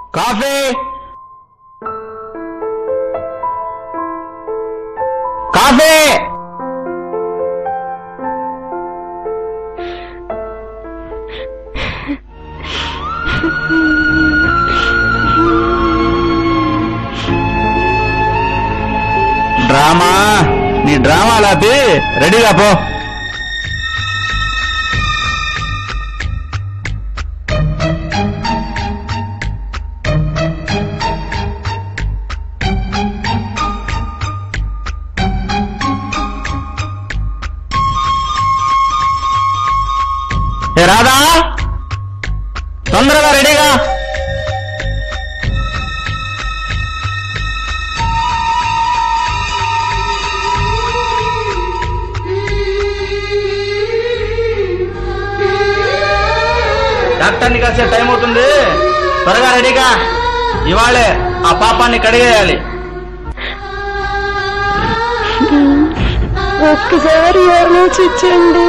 coffee coffee drama నీ drama లాపి రెడీగా పో ఏ రాధా తొందరగా రెడీగా డాక్టర్ని కలిసే టైం అవుతుంది త్వరగా రెడీగా ఇవాళే ఆ పాపాన్ని కడిగేయాలి ఒక్కసారి ఆలోచించండి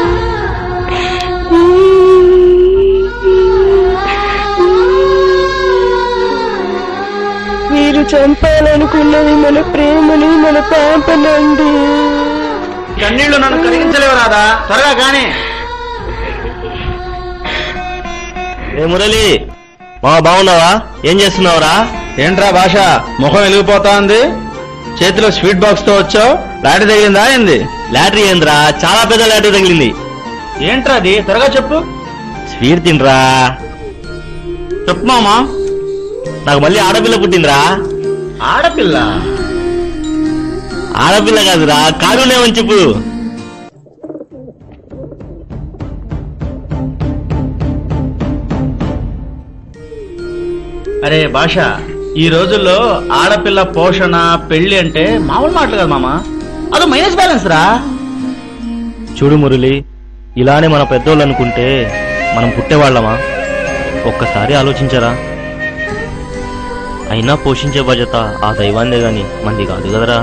మీరు చంపాలనుకున్నది మన ప్రేమని మన పాపనండి కన్నీళ్లు నన్ను కరిగించలేవు రాదా త్వరగా కానీ ఏ మురళి మా బాగున్నావా ఏం చేస్తున్నావురా ఏంట్రా భాష ముఖం వెలిగిపోతా ఉంది చేతిలో స్వీట్ బాక్స్ తో వచ్చావు లాటి తగిలిందా ఏంది లాటరీ ఏంద్రా చాలా పెద్ద లాటరీ తగిలింది ఏంట్రా అది త్వరగా చెప్పు స్వీట్ తినరా చెప్పు మామా నాకు మళ్ళీ ఆడపిల్ల పుట్టిందిరా ఆడపిల్ల ఆడపిల్ల కాదురా కారుణ్యమని చెప్పు అరే భాష ఈ రోజుల్లో ఆడపిల్ల పోషణ పెళ్లి అంటే మామూలు మాటలు కదా మామా అది మైనస్ బ్యాలెన్స్ రా చూడు మురళి ఇలానే మన పెద్దోళ్ళు అనుకుంటే మనం పుట్టేవాళ్ళమా ఒక్కసారి ఆలోచించరా అయినా పోషించే బాధ్యత ఆ దైవాందే గాని మంది కాదు కదరా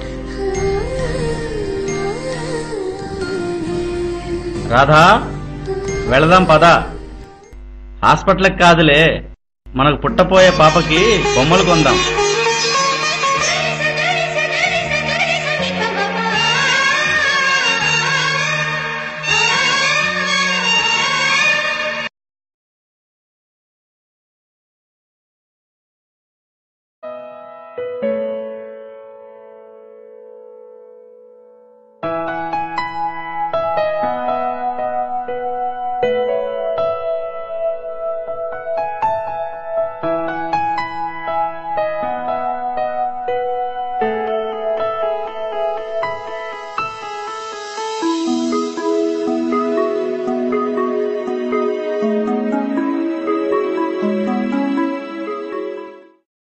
రాధా వెళదాం పద హాస్పిటల్కి కాదులే మనకు పుట్టపోయే పాపకి బొమ్మలు కొందాం